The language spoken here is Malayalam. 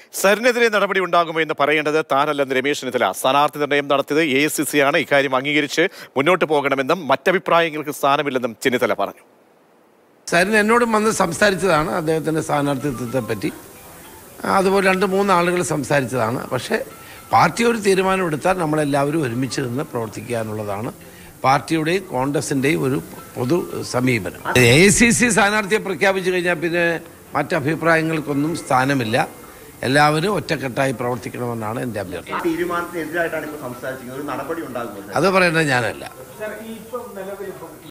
സരിനെതിരെ നടപടി ഉണ്ടാകുമോ എന്ന് പറയേണ്ടത് താനല്ലെന്ന് രമേശ് ചെന്നിത്തല സ്ഥാനാർത്ഥി നിർണയം നടത്തിയത് എ ഐ സി സി ആണ് ഇക്കാര്യം അംഗീകരിച്ച് മുന്നോട്ട് പോകണമെന്നും മറ്റഭിപ്രായങ്ങൾക്ക് സ്ഥാനമില്ലെന്നും ചെന്നിത്തല പറഞ്ഞു സരിൻ എന്നോടും വന്ന് സംസാരിച്ചതാണ് അദ്ദേഹത്തിൻ്റെ സ്ഥാനാർത്ഥിത്വത്തെ പറ്റി അതുപോലെ രണ്ട് മൂന്ന് ആളുകൾ സംസാരിച്ചതാണ് പക്ഷേ പാർട്ടി ഒരു തീരുമാനമെടുത്താൽ നമ്മളെല്ലാവരും ഒരുമിച്ച് നിന്ന് പ്രവർത്തിക്കാനുള്ളതാണ് പാർട്ടിയുടെയും കോൺഗ്രസിൻ്റെയും ഒരു പൊതു സമീപനം എ ഐ സി സി സ്ഥാനാർത്ഥിയെ പ്രഖ്യാപിച്ചു കഴിഞ്ഞാൽ പിന്നെ മറ്റഭിപ്രായങ്ങൾക്കൊന്നും സ്ഥാനമില്ല എല്ലാവരും ഒറ്റക്കെട്ടായി പ്രവർത്തിക്കണമെന്നാണ് എൻ്റെ അഭ്യർത്ഥന തീരുമാനത്തിനെതിരായിട്ടാണ് ഇപ്പോൾ സംസാരിച്ചിരിക്കുന്നത് ഒരു നടപടി ഉണ്ടാകുമോ അത് പറയേണ്ടത് ഞാനല്ല